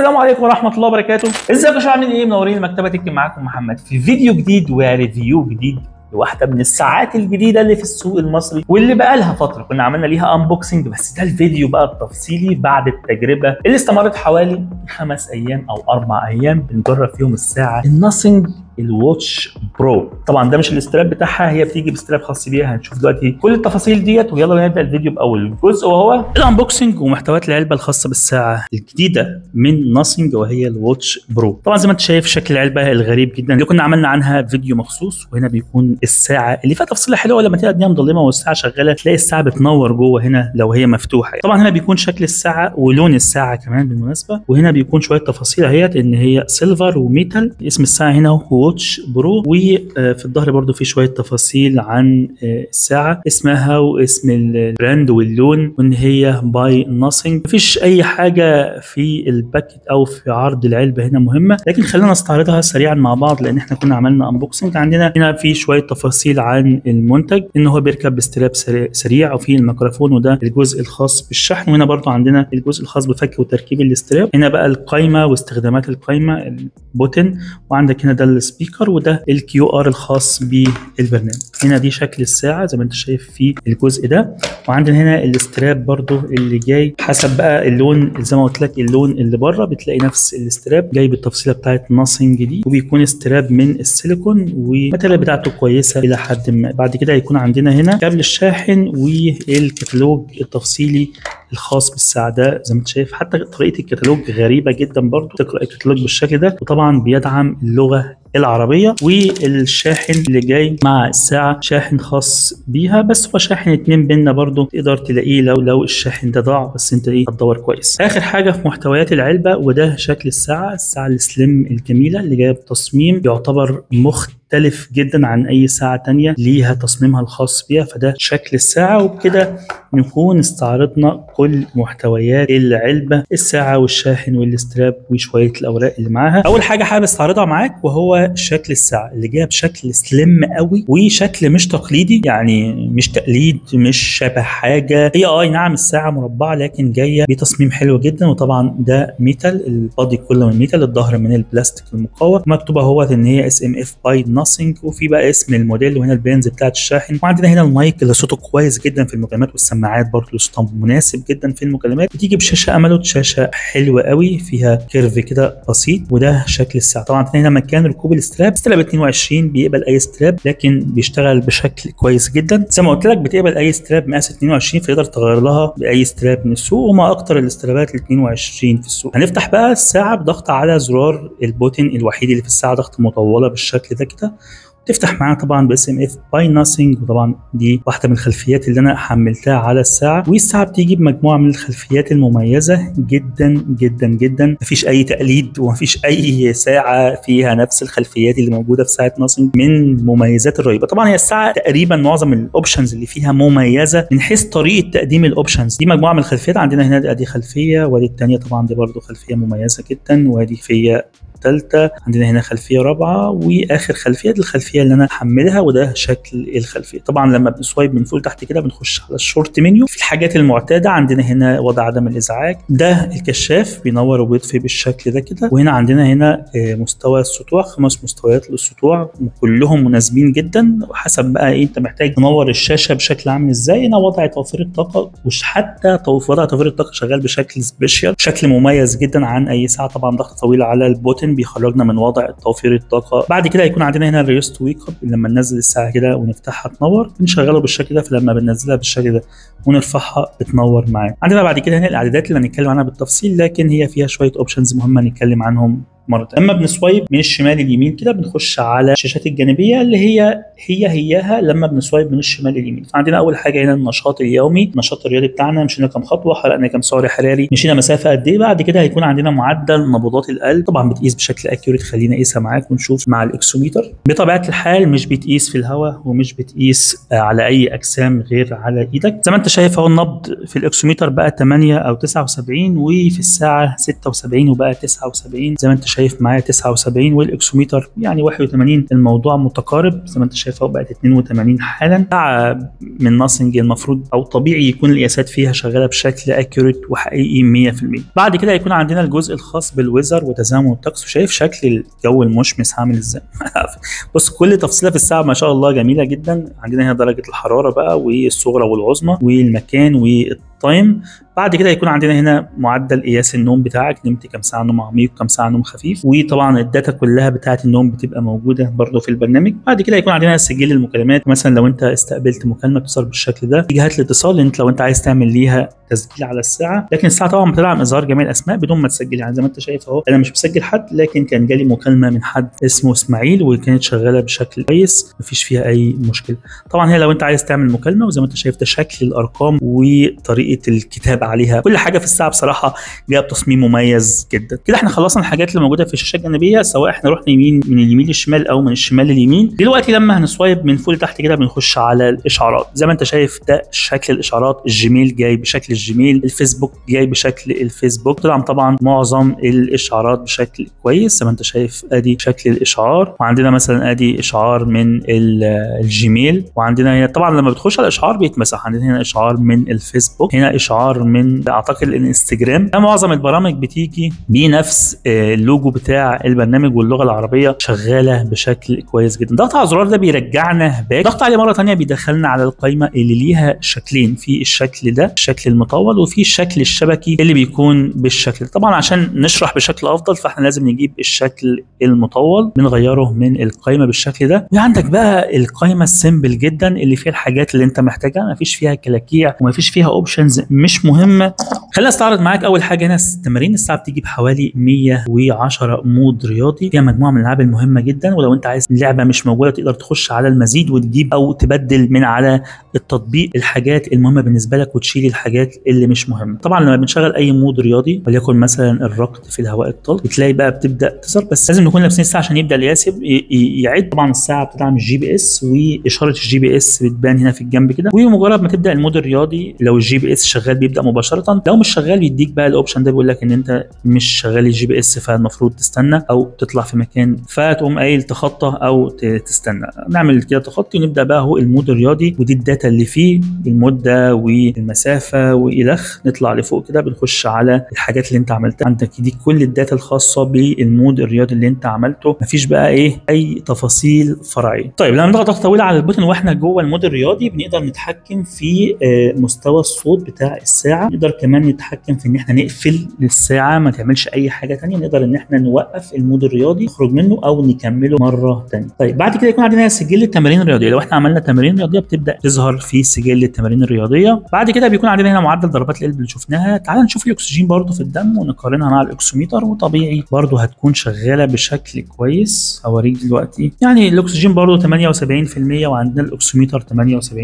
السلام عليكم ورحمه الله وبركاته ازيكم يا شباب عاملين ايه منورين المكتبه تكتب معاكم محمد في فيديو جديد وريفيو جديد لواحده من الساعات الجديده اللي في السوق المصري واللي بقى لها فتره كنا عملنا ليها انبوكسنج بس ده الفيديو بقى التفصيلي بعد التجربه اللي استمرت حوالي خمس ايام او اربع ايام بنجرب فيهم الساعه الناثينج الواتش برو طبعا ده مش الاستراب بتاعها هي بتيجي باستراب خاص بيها هنشوف دلوقتي كل التفاصيل ديت ويلا نبدا الفيديو باول جزء وهو الانبوكسنج ومحتويات العلبه الخاصه بالساعه الجديده من ناثينج وهي الواتش برو طبعا زي ما انت شايف شكل العلبه الغريب جدا اللي كنا عملنا عنها فيديو مخصوص وهنا بيكون الساعه اللي فيها تفصيله حلوه لما تلاقي الدنيا مظلمه والساعه شغاله تلاقي الساعه بتنور جوه هنا لو هي مفتوحه طبعا هنا بيكون شكل الساعه ولون الساعه كمان بالمناسبه وهنا بيكون شويه تفاصيل اهيت ان هي سيلفر وميتال اسم الساعه هنا هو واتش برو وفي الظهر برضو في شويه تفاصيل عن الساعه اسمها واسم البراند واللون وان هي باي ناثينج مفيش اي حاجه في الباكت او في عرض العلبه هنا مهمه لكن خلينا نستعرضها سريعا مع بعض لان احنا كنا عملنا انبوكسنج عندنا هنا في شويه تفاصيل عن المنتج ان هو بيركب باستراب سريع وفي الميكروفون وده الجزء الخاص بالشحن وهنا برضو عندنا الجزء الخاص بفك وتركيب الاستراب هنا بقى القايمه واستخدامات القايمه البوتن وعندك هنا ده السبيكر وده الكيو ار الخاص بالبرنامج هنا دي شكل الساعه زي ما انت شايف في الجزء ده وعندنا هنا الاستراب برضو اللي جاي حسب بقى اللون زي ما قلت لك اللون اللي بره بتلاقي نفس الاستراب جاي بالتفصيله بتاعت ناثينج دي وبيكون استراب من السيليكون والماتيريال بتاعته كويسه الى حد ما بعد كده هيكون عندنا هنا كابل الشاحن والكتالوج التفصيلي الخاص بالساعه ده زي ما انت شايف حتى طريقه الكتالوج غريبه جدا برضو تقرا الكتالوج بالشكل ده وطبعا بيدعم اللغه العربيه والشاحن اللي جاي مع الساعه شاحن خاص بيها بس هو شاحن اتنين بينا برضو تقدر تلاقيه لو لو الشاحن ده ضاع بس انت ايه هتدور كويس اخر حاجه في محتويات العلبه وده شكل الساعه الساعه السليم الجميله اللي جايه بتصميم يعتبر مختلف جدا عن اي ساعه تانية ليها تصميمها الخاص بيها فده شكل الساعه وبكده نكون استعرضنا كل محتويات العلبه الساعه والشاحن والاستراب وشويه الاوراق اللي معاها اول حاجه حابب استعرضها معاك وهو شكل الساعه اللي جايه بشكل سليم قوي وشكل مش تقليدي يعني مش تقليد مش شبه حاجه هي اه نعم الساعه مربعه لكن جايه بتصميم حلو جدا وطبعا ده ميتال البادي كله من ميتال الظهر من البلاستيك المقوى مكتوبه هو ان هي اس ام اف باي ناثينج وفي بقى اسم الموديل وهنا البينز بتاعت الشاحن وعندنا هنا المايك اللي صوته كويس جدا في المكالمات والسماعات برضه صوتها مناسب جدا في المكالمات بتيجي بشاشه اموليد شاشه حلوه قوي فيها كيرف كده بسيط وده شكل الساعه طبعا هنا مكان ركوب الستراب ستراب 22 بيقبل اي ستراب لكن بيشتغل بشكل كويس جدا زي ما قلت لك بتقبل اي ستراب مقاس 22 فيقدر تغير لها باي ستراب من السوق وما اكتر الاسترابات ال 22 في السوق هنفتح بقى الساعه بضغط على زرار البوتن الوحيد اللي في الساعه ضغط مطوله بالشكل ده كده تفتح معانا طبعا باس ام اف باي ناثينج وطبعا دي واحده من الخلفيات اللي انا حملتها على الساعه والساعه بتيجي بمجموعه من الخلفيات المميزه جدا جدا جدا مفيش اي تقليد ومفيش اي ساعه فيها نفس الخلفيات اللي موجوده في ساعه ناثينج من المميزات الرهيبه طبعا هي الساعه تقريبا معظم الاوبشنز اللي فيها مميزه من حيث طريقه تقديم الاوبشنز دي مجموعه من الخلفيات عندنا هنا دي خلفيه وادي الثانيه طبعا دي برده خلفيه مميزه جدا وادي خلفيه ثالثه عندنا هنا خلفيه رابعه واخر خلفيه دي الخلفيه اللي انا هحملها وده شكل الخلفيه طبعا لما بنسوايب من فوق لتحت كده بنخش على الشورت منيو في الحاجات المعتاده عندنا هنا وضع عدم الازعاج ده الكشاف بينور وبيطفي بالشكل ده كده وهنا عندنا هنا مستوى السطوع خمس مستويات للسطوع كلهم مناسبين جدا وحسب بقى ايه انت محتاج تنور الشاشه بشكل عامل ازاي هنا وضع توفير الطاقه وحتى وضع توفير الطاقه شغال بشكل سبيشال بشكل مميز جدا عن اي ساعه طبعا ضغط طويل على البوتن بيخرجنا من وضع توفير الطاقه بعد كده هيكون عندنا هنا الريست ويك اب لما ننزل الساعه كده ونفتحها تنور بنشغله بالشكل ده فلما بننزلها بالشكل ده ونرفعها بتنور معانا عندنا بعد كده هنا الاعدادات اللي هنتكلم عنها بالتفصيل لكن هي فيها شويه اوبشنز مهمه نتكلم عنهم مرة لما بنسوايب من الشمال اليمين كده بنخش على الشاشات الجانبية اللي هي هي هياها لما بنسوايب من الشمال اليمين فعندنا أول حاجة هنا النشاط اليومي النشاط الرياضي بتاعنا مشينا كام خطوة حرقنا كام سعر حراري مشينا مسافة قد إيه بعد كده هيكون عندنا معدل نبضات القلب طبعا بتقيس بشكل أكيوريت خلينا نقيسها معاك ونشوف مع الإكسوميتر بطبيعة الحال مش بتقيس في الهواء ومش بتقيس على أي أجسام غير على إيدك زي ما أنت شايف أهو النبض في الإكسوميتر بقى 8 أو 79 وفي الساعة 76 وبقى 79 زي ما أنت شايف شايف معايا 79 والاكسوميتر يعني 81 الموضوع متقارب زي ما انت شايف اهو بقت 82 حالا ساعه من ناسنج المفروض او طبيعي يكون القياسات فيها شغاله بشكل اكيوريت وحقيقي 100% بعد كده هيكون عندنا الجزء الخاص بالويزر وتزامن الطقس وشايف شكل الجو المشمس عامل ازاي بص كل تفصيله في الساعه ما شاء الله جميله جدا عندنا هنا درجه الحراره بقى والصغرى والعظمى والمكان والتايم بعد كده هيكون عندنا هنا معدل قياس النوم بتاعك نمت كام ساعه نوم عميق كام ساعه نوم خفيف وطبعا الداتا كلها بتاعه النوم بتبقى موجوده برضه في البرنامج بعد كده هيكون عندنا سجل المكالمات مثلا لو انت استقبلت مكالمه بتظهر بالشكل ده جهات الاتصال انت لو انت عايز تعمل ليها تسجيل على الساعه لكن الساعه طبعا بتدعم اظهار جميع الاسماء بدون ما تسجل يعني زي ما انت شايف اهو انا مش مسجل حد لكن كان جالي مكالمه من حد اسمه اسماعيل وكانت شغاله بشكل كويس مفيش فيها اي مشكله طبعا هي لو انت عايز تعمل مكالمه وزي ما انت شايف ده شكل الارقام وطريقه الكتابه عليها كل حاجه في الساعه بصراحه جايه بتصميم مميز جدا كده احنا خلصنا الحاجات اللي موجوده في الشاشه الجانبيه سواء احنا رحنا يمين من اليمين للشمال او من الشمال لليمين دلوقتي لما هنسوايب من فوق لتحت كده بنخش على الاشعارات زي ما انت شايف ده شكل الاشعارات الجيميل جاي بشكل الجيميل الفيسبوك جاي بشكل الفيسبوك طبعا طبعا معظم الاشعارات بشكل كويس زي ما انت شايف ادي شكل الاشعار وعندنا مثلا ادي اشعار من الجيميل وعندنا هنا طبعا لما بتخش على الاشعار بيتمسح عندنا هنا اشعار من الفيسبوك هنا اشعار من اعتقد الانستجرام معظم البرامج بتيجي بنفس اللوجو بتاع البرنامج واللغه العربيه شغاله بشكل كويس جدا ضغط على الزرار ده بيرجعنا باك ضغط عليه مره ثانيه بيدخلنا على القائمه اللي ليها شكلين في الشكل ده الشكل المطول وفي الشكل الشبكي اللي بيكون بالشكل طبعا عشان نشرح بشكل افضل فاحنا لازم نجيب الشكل المطول بنغيره من القائمه بالشكل ده وعندك بقى القائمه السيمبل جدا اللي فيها الحاجات اللي انت محتاجها ما فيش فيها كلاكيع وما فيش فيها اوبشنز مش مهمه خلينا استعرض معاك اول حاجه هنا تمارين الساعه بتيجي بحوالي 110 مود رياضي فيها مجموعه من الالعاب المهمه جدا ولو انت عايز لعبه مش موجوده تقدر تخش على المزيد وتجيب او تبدل من على التطبيق الحاجات المهمه بالنسبه لك وتشيل الحاجات اللي مش مهمه طبعا لما بنشغل اي مود رياضي وليكن مثلا الركض في الهواء الطلق بتلاقي بقى بتبدا تظهر بس لازم نكون لابسين الساعه عشان يبدا القياس يعد طبعا الساعه بتدعم الجي بي اس واشاره الجي بي اس بتبان هنا في الجنب كده ومجرد ما تبدا المود الرياضي لو الجي بي اس شغال بيبدا مباشره لو مش شغال بيديك بقى الاوبشن ده بيقول لك ان انت مش شغال الجي بي اس فالمفروض تستنى او تطلع في مكان فتقوم قايل تخطى او تستنى نعمل كده تخطي ونبدا بقى هو المود الرياضي ودي الداتا اللي فيه المده والمسافه والخ نطلع لفوق كده بنخش على الحاجات اللي انت عملتها عندك دي كل الداتا الخاصه بالمود الرياضي اللي انت عملته مفيش بقى ايه اي تفاصيل فرعيه طيب لما نضغط ضغطه طويله على البوتن واحنا جوه المود الرياضي بنقدر نتحكم في مستوى الصوت بتاع الساعه نقدر كمان نتحكم في ان احنا نقفل الساعه ما تعملش اي حاجه ثانيه نقدر ان احنا نوقف المود الرياضي نخرج منه او نكمله مره ثانيه طيب بعد كده يكون عندنا سجل التمارين الرياضيه لو احنا عملنا تمارين رياضيه بتبدا تظهر في سجل التمارين الرياضيه بعد كده بيكون عندنا هنا معدل ضربات القلب اللي شفناها تعال نشوف الاكسجين برضو في الدم ونقارنها مع الاكسوميتر وطبيعي برضو هتكون شغاله بشكل كويس هوريك دلوقتي يعني الاكسجين برضو 78% وعندنا الاكسوميتر 78%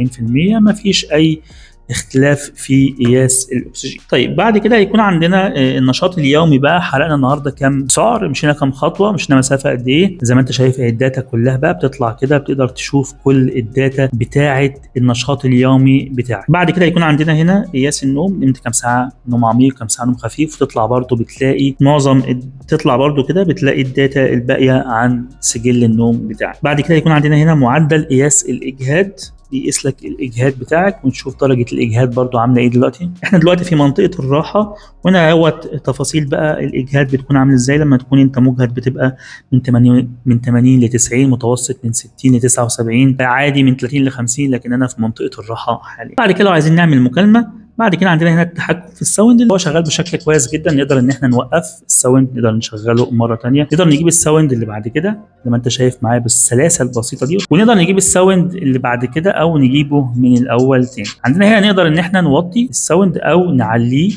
ما فيش اي اختلاف في قياس الاكسجين طيب بعد كده هيكون عندنا النشاط اليومي بقى حرقنا النهارده كام سعر مشينا كام خطوه مشينا مسافه قد ايه زي ما انت شايف الداتا كلها بقى بتطلع كده بتقدر تشوف كل الداتا بتاعه النشاط اليومي بتاعك بعد كده هيكون عندنا هنا قياس النوم نمت كام ساعه نوم عميق كام ساعه نوم خفيف وتطلع برده بتلاقي معظم تطلع برده كده بتلاقي الداتا الباقيه عن سجل النوم بتاعك بعد كده هيكون عندنا هنا معدل قياس الاجهاد يقيس لك الاجهاد بتاعك ونشوف درجه الاجهاد برضو عامله ايه دلوقتي احنا دلوقتي في منطقه الراحه وهنا اهوت تفاصيل بقى الاجهاد بتكون عامل ازاي لما تكون انت مجهد بتبقى من 80 من 80 ل 90 متوسط من 60 ل 79 عادي من 30 ل 50 لكن انا في منطقه الراحه حاليا بعد كده لو عايزين نعمل مكالمه بعد كده عندنا هنا التحكم في الساوند اللي هو شغال بشكل كويس جدا نقدر ان احنا نوقف الساوند نقدر نشغله مره ثانيه نقدر نجيب الساوند اللي بعد كده زي ما انت شايف معايا بالسلاسه البسيطه دي ونقدر نجيب الساوند اللي بعد كده او نجيبه من الاول تاني عندنا هنا نقدر ان احنا نوطي الساوند او نعليه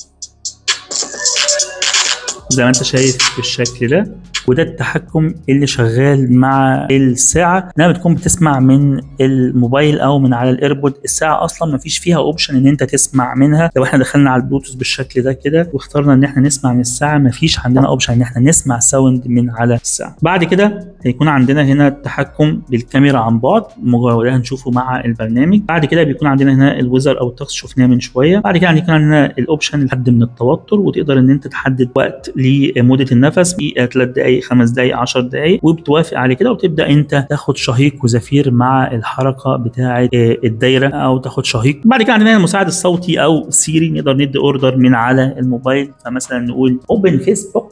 زي ما انت شايف بالشكل ده وده التحكم اللي شغال مع الساعه انها بتكون بتسمع من الموبايل او من على الايربود الساعه اصلا ما فيش فيها اوبشن ان انت تسمع منها لو احنا دخلنا على البلوتوث بالشكل ده كده واخترنا ان احنا نسمع من الساعه ما فيش عندنا اوبشن ان احنا نسمع ساوند من على الساعه بعد كده هيكون عندنا هنا التحكم بالكاميرا عن بعد وده هنشوفه مع البرنامج بعد كده بيكون عندنا هنا الويزر او الطقس شفناه من شويه بعد كده هيكون عندنا الاوبشن الحد من التوتر وتقدر ان انت تحدد وقت لمده النفس دقيقه 3 دقائق 5 دقائق 10 دقائق وبتوافق على كده وتبدا انت تاخد شهيق وزفير مع الحركه بتاعه آه، الدايره او تاخد شهيق بعد كده عندنا المساعد الصوتي او سيري نقدر ندي اوردر من على الموبايل فمثلا نقول اوبن فيسبوك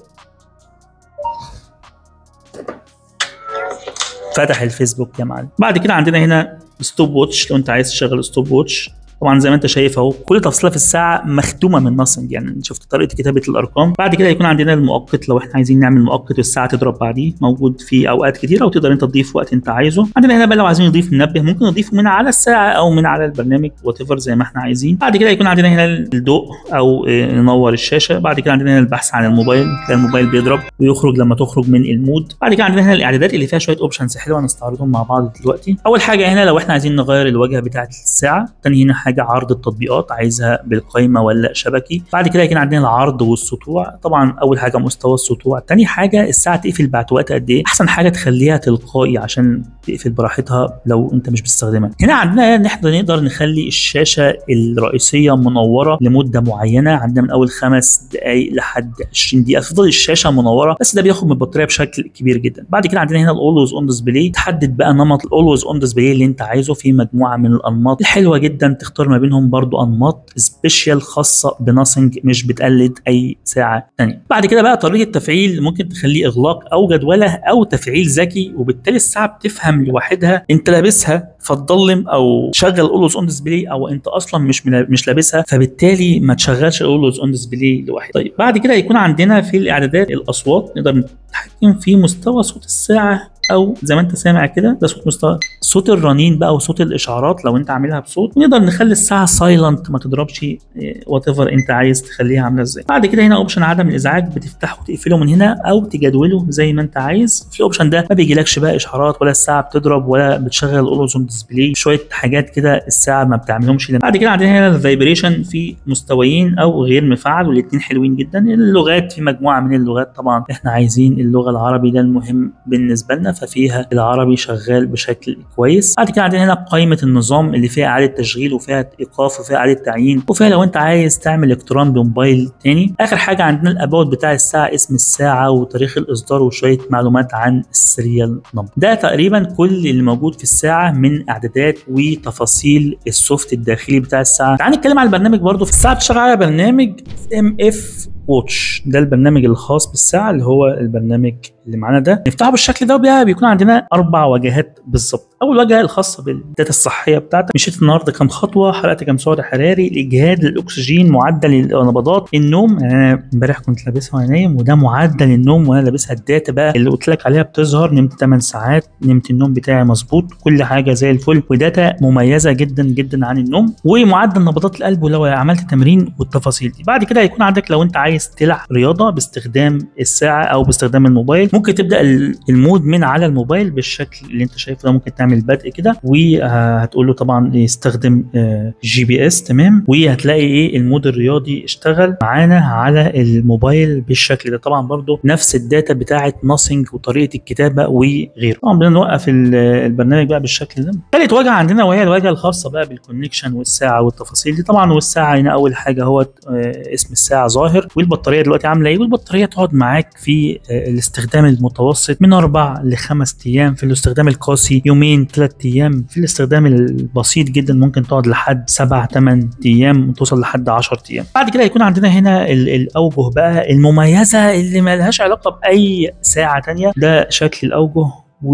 فتح الفيسبوك يا معلم بعد كده عندنا هنا ستوب ووتش لو انت عايز تشغل ستوب ووتش طبعا زي ما انت شايف اهو كل تفصيله في الساعه مختومه من ناصنج يعني شفت طريقه كتابه الارقام بعد كده يكون عندنا المؤقت لو احنا عايزين نعمل مؤقت والساعه تضرب بعديه موجود في اوقات كتيره وتقدر انت تضيف وقت انت عايزه عندنا هنا بقى لو عايزين نضيف منبه ممكن نضيفه من على الساعه او من على البرنامج وات زي ما احنا عايزين بعد كده يكون عندنا هنا الضوء او اه، ننور الشاشه بعد كده عندنا هنا البحث عن الموبايل تلاقي الموبايل بيضرب ويخرج لما تخرج من المود بعد كده عندنا هنا الاعدادات اللي فيها شويه اوبشنز حلوه نستعرضهم مع بعض دلوقتي اول حاجه هنا لو احنا عايزين نغير الواجهه بتاعه الساعه تاني هنا حاجه عرض التطبيقات عايزها بالقائمه ولا شبكي بعد كده يكون عندنا العرض والسطوع طبعا اول حاجه مستوى السطوع تاني حاجه الساعه تقفل بعد وقت قد ايه احسن حاجه تخليها تلقائي عشان تقفل براحتها لو انت مش بتستخدمها هنا عندنا ان احنا نقدر نخلي الشاشه الرئيسيه منوره لمده معينه عندنا من اول خمس دقائق لحد 20 دقيقه تفضل الشاشه منوره بس ده بياخد من البطاريه بشكل كبير جدا بعد كده عندنا هنا الاولويز اون ديسبلاي تحدد بقى نمط الاولويز اون ديسبلاي اللي انت عايزه في مجموعه من الانماط الحلوه جدا تختار ما بينهم برضو انماط سبيشال خاصه بناسنج مش بتقلد اي ساعه ثانيه بعد كده بقى طريقه التفعيل ممكن تخليه اغلاق او جدوله او تفعيل ذكي وبالتالي الساعه بتفهم لوحدها انت لابسها فتضلم او تشغل اولويز اون ديسبلاي او انت اصلا مش ملا- مش لابسها فبالتالي ما تشغلش اولويز اون ديسبلاي لوحدها طيب بعد كده يكون عندنا في الاعدادات الاصوات نقدر نتحكم في مستوى صوت الساعه او زي ما انت سامع كده ده صوت مستوى صوت الرنين بقى وصوت الاشعارات لو انت عاملها بصوت نقدر نخلي الساعه سايلنت ما تضربش وات ايفر انت عايز تخليها عامله ازاي بعد كده هنا اوبشن عدم الازعاج بتفتحه وتقفله من هنا او تجدوله زي ما انت عايز في الاوبشن ده ما بيجيلكش بقى اشعارات ولا الساعه بتضرب ولا بتشغل الاولوزون ديسبلاي شويه حاجات كده الساعه ما بتعملهمش بعد كده عندنا هنا الفايبريشن في مستويين او غير مفعل والاثنين حلوين جدا اللغات في مجموعه من اللغات طبعا احنا عايزين اللغه العربي ده المهم بالنسبه لنا ففيها العربي شغال بشكل كويس بعد كده عندنا هنا قائمه النظام اللي فيها اعاده تشغيل وفيها ايقاف وفيها اعاده تعيين وفيها لو انت عايز تعمل اقتران بموبايل تاني اخر حاجه عندنا الاباوت بتاع الساعه اسم الساعه وتاريخ الاصدار وشويه معلومات عن السيريال نمبر ده تقريبا كل اللي موجود في الساعه من اعدادات وتفاصيل السوفت الداخلي بتاع الساعه تعال نتكلم على البرنامج برضو في الساعه بتشتغل على برنامج ام اف واتش ده البرنامج الخاص بالساعه اللي هو البرنامج اللي معانا ده نفتحه بالشكل ده بقى بيكون عندنا اربع واجهات بالظبط اول واجهه الخاصه بالداتا الصحيه بتاعتك مشيت النهارده كام خطوه حرقت كام سعر حراري الاجهاد الاكسجين معدل النبضات النوم انا امبارح كنت لابسها وانا نايم وده معدل النوم وانا لابسها الداتا بقى اللي قلت لك عليها بتظهر نمت 8 ساعات نمت النوم بتاعي مظبوط كل حاجه زي الفل وداتا مميزه جدا جدا عن النوم ومعدل نبضات القلب ولو عملت تمرين والتفاصيل دي بعد كده هيكون عندك لو انت عايز تلعب رياضه باستخدام الساعه او باستخدام الموبايل ممكن تبدا ال- المود من على الموبايل بالشكل اللي انت شايفه ده ممكن تعمل بدء كده وهتقول له طبعا يستخدم جي بي اس تمام وهتلاقي ايه المود الرياضي اشتغل معانا على الموبايل بالشكل ده طبعا برضو نفس الداتا بتاعه ناسنج وطريقه الكتابه وغيره طبعا بدنا نوقف ال- البرنامج بقى بالشكل ده ثالث واجهه عندنا وهي الواجهه الخاصه بقى بالكونكشن والساعه والتفاصيل دي طبعا والساعه هنا اول حاجه هو اسم الساعه ظاهر والبطاريه دلوقتي عامله ايه والبطاريه تقعد معاك في آه، الاستخدام المتوسط من اربع لخمس ايام في الاستخدام القاسي يومين ثلاث ايام في الاستخدام البسيط جدا ممكن تقعد لحد سبع ثمان ايام وتوصل لحد 10 ايام بعد كده يكون عندنا هنا ال- الاوجه بقى المميزه اللي ما لهاش علاقه باي ساعه تانية ده شكل الاوجه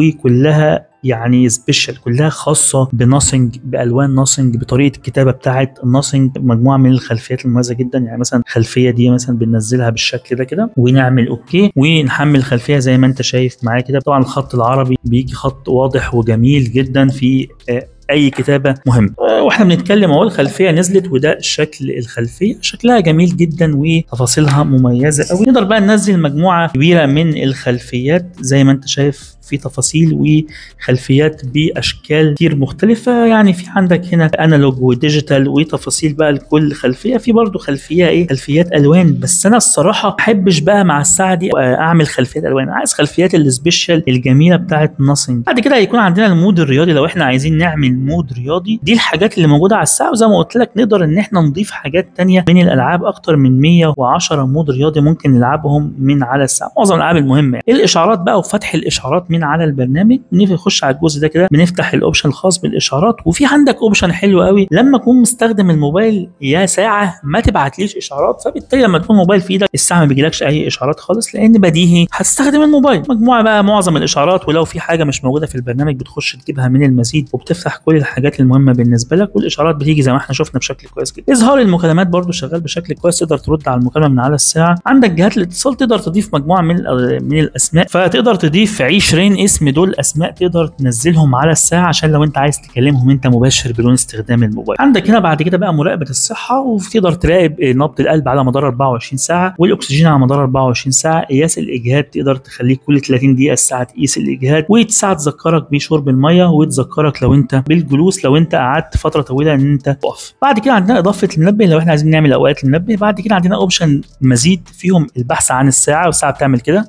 وكلها يعني سبيشال كلها خاصه بناسنج بالوان ناسنج بطريقه الكتابه بتاعه الناسنج مجموعه من الخلفيات المميزه جدا يعني مثلا الخلفيه دي مثلا بننزلها بالشكل ده كده ونعمل اوكي ونحمل الخلفيه زي ما انت شايف معايا كده طبعا الخط العربي بيجي خط واضح وجميل جدا في آه، اي كتابه مهم واحنا بنتكلم اهو الخلفيه نزلت وده شكل الخلفيه شكلها جميل جدا وتفاصيلها مميزه قوي نقدر بقى ننزل مجموعه كبيره من الخلفيات زي ما انت شايف في تفاصيل وخلفيات باشكال كتير مختلفه يعني في عندك هنا انالوج وديجيتال وتفاصيل بقى لكل خلفيه في برضو خلفيه ايه خلفيات الوان بس انا الصراحه ما احبش بقى مع الساعه دي اعمل خلفيات الوان عايز خلفيات السبيشال الجميله بتاعت ناثينج بعد كده هيكون عندنا المود الرياضي لو احنا عايزين نعمل مود رياضي دي الحاجات اللي موجوده على الساعه وزي ما قلت لك نقدر ان احنا نضيف حاجات تانية من الالعاب اكتر من 110 مود رياضي ممكن نلعبهم من على الساعه معظم الالعاب المهمه يعني. الاشعارات بقى وفتح الاشعارات من على البرنامج نخش على الجزء ده كده بنفتح الاوبشن الخاص بالاشعارات وفي عندك اوبشن حلو قوي لما اكون مستخدم الموبايل يا ساعه ما تبعتليش اشعارات فبالتالي لما تكون الموبايل في ايدك الساعه ما بيجيلكش اي اشعارات خالص لان بديهي هتستخدم الموبايل مجموعه بقى معظم الاشعارات ولو في حاجه مش موجوده في البرنامج بتخش تجيبها من المزيد وبتفتح كل الحاجات المهمه بالنسبه لك والاشعارات بتيجي زي ما احنا شفنا بشكل كويس جدا اظهار المكالمات برضو شغال بشكل كويس تقدر ترد على المكالمه من على الساعه عندك جهات الاتصال تقدر تضيف مجموعه من من الاسماء فتقدر تضيف 20 اسم دول اسماء تقدر تنزلهم على الساعه عشان لو انت عايز تكلمهم انت مباشر بدون استخدام الموبايل عندك هنا بعد كده بقى مراقبه الصحه وتقدر تراقب نبض القلب على مدار 24 ساعه والاكسجين على مدار 24 ساعه قياس الاجهاد تقدر تخليه كل 30 دقيقه الساعه تقيس الاجهاد وساعه تذكرك بشرب الميه وتذكرك لو انت بالجلوس لو انت قعدت فتره طويله ان انت تقف بعد كده عندنا اضافه المنبه لو احنا عايزين نعمل اوقات المنبه بعد كده عندنا اوبشن مزيد فيهم البحث عن الساعه والساعه بتعمل كده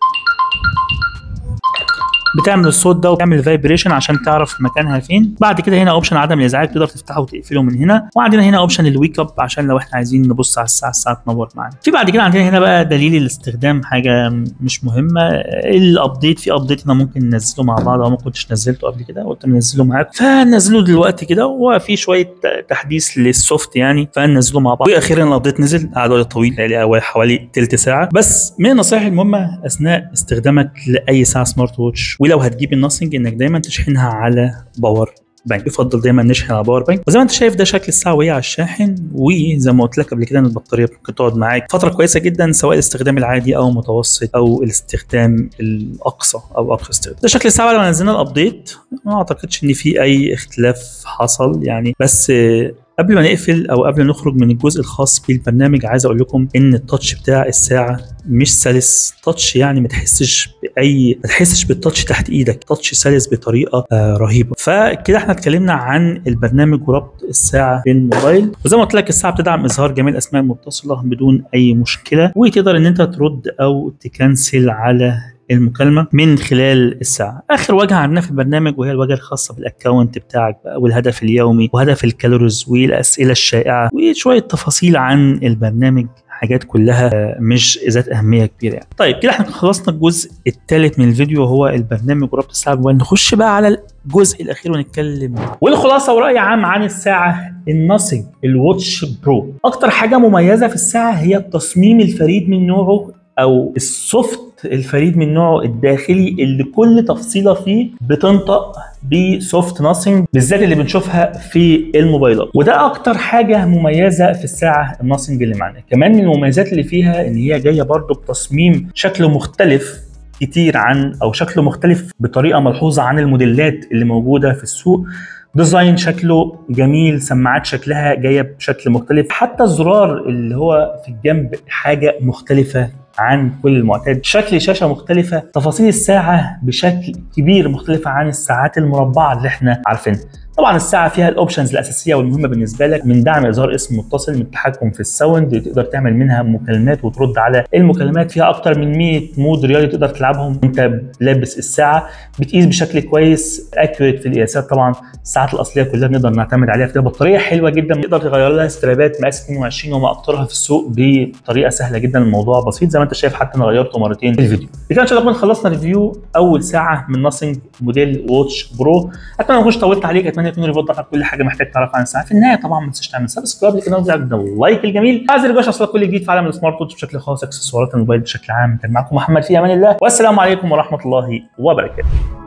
بتعمل الصوت ده وبتعمل فايبريشن عشان تعرف مكانها فين بعد كده هنا اوبشن عدم الازعاج تقدر تفتحه وتقفله من هنا وعندنا هنا اوبشن الويك اب عشان لو احنا عايزين نبص على الساعه الساعه تنور معانا في بعد كده عندنا هنا بقى دليل الاستخدام حاجه مش مهمه الابديت في ابديت هنا ممكن ننزله مع بعض او ما كنتش نزلته قبل كده قلت ننزله معاكم فنزله دلوقتي كده وفي شويه تحديث للسوفت يعني فننزله مع بعض واخيرا الابديت نزل قعد وقت طويل يعني حوالي ثلث ساعه بس من النصائح المهمه اثناء استخدامك لاي ساعه سمارت ووتش ولو هتجيب الناثينج انك دايما تشحنها على باور بنك يفضل دايما نشحن على باور بانك وزي ما انت شايف ده شكل الساعه وهي على الشاحن وزي ما قلت لك قبل كده ان البطاريه ممكن تقعد معاك فتره كويسه جدا سواء الاستخدام العادي او متوسط او الاستخدام الاقصى او اقصى استخدام ده شكل الساعه لما نزلنا الابديت ما اعتقدش ان في اي اختلاف حصل يعني بس قبل ما نقفل او قبل ما نخرج من الجزء الخاص بالبرنامج عايز اقول لكم ان التاتش بتاع الساعه مش سلس تاتش يعني ما تحسش باي ما تحسش بالتاتش تحت ايدك تاتش سلس بطريقه آه رهيبه فكده احنا اتكلمنا عن البرنامج وربط الساعه بالموبايل وزي ما قلت لك الساعه بتدعم اظهار جميع الاسماء المتصله بدون اي مشكله وتقدر ان انت ترد او تكنسل على المكالمه من خلال الساعه اخر واجهه عندنا في البرنامج وهي الواجهه الخاصه بالاكونت بتاعك بقى والهدف اليومي وهدف الكالوريز والاسئله الشائعه وشويه تفاصيل عن البرنامج حاجات كلها مش ذات اهميه كبيره يعني. طيب كده احنا خلصنا الجزء الثالث من الفيديو وهو البرنامج وربط الساعه بالموبايل نخش بقى على الجزء الاخير ونتكلم والخلاصه وراي عام عن الساعه الناثينج الواتش برو اكتر حاجه مميزه في الساعه هي التصميم الفريد من نوعه او السوفت الفريد من نوعه الداخلي اللي كل تفصيله فيه بتنطق بسوفت ناثينج بالذات اللي بنشوفها في الموبايلات وده اكتر حاجه مميزه في الساعه الناثينج اللي معانا كمان من المميزات اللي فيها ان هي جايه برضو بتصميم شكله مختلف كتير عن او شكله مختلف بطريقه ملحوظه عن الموديلات اللي موجوده في السوق ديزاين شكله جميل سماعات شكلها جايه بشكل مختلف حتى الزرار اللي هو في الجنب حاجه مختلفه عن كل المعتاد شكل شاشه مختلفه تفاصيل الساعه بشكل كبير مختلفه عن الساعات المربعه اللي احنا عارفينها طبعا الساعه فيها الاوبشنز الاساسيه والمهمه بالنسبه لك من دعم اظهار اسم متصل من التحكم في الساوند تقدر تعمل منها مكالمات وترد على المكالمات فيها اكتر من 100 مود رياضي تقدر تلعبهم وانت لابس الساعه بتقيس بشكل كويس اكيوريت في القياسات طبعا الساعات الاصليه كلها بنقدر نعتمد عليها فيها بطاريه حلوه جدا نقدر تغير لها استرابات مقاس 22 وما اكترها في السوق بطريقه سهله جدا الموضوع بسيط زي ما انت شايف حتى انا غيرته مرتين في الفيديو بكده ان شاء الله نكون خلصنا ريفيو اول ساعه من ناثينج موديل واتش برو اتمنى ما اكونش طولت عليك اتمنى يكون الريفيو ضحك كل حاجه محتاج تعرفها عن الساعه في النهايه طبعا ما تنساش تعمل سبسكرايب للقناه وتعمل اللايك الجميل عايز يرجعش اصلا كل جديد في عالم السمارت ووتش بشكل خاص اكسسوارات الموبايل بشكل عام كان معكم محمد في امان الله والسلام عليكم ورحمه الله وبركاته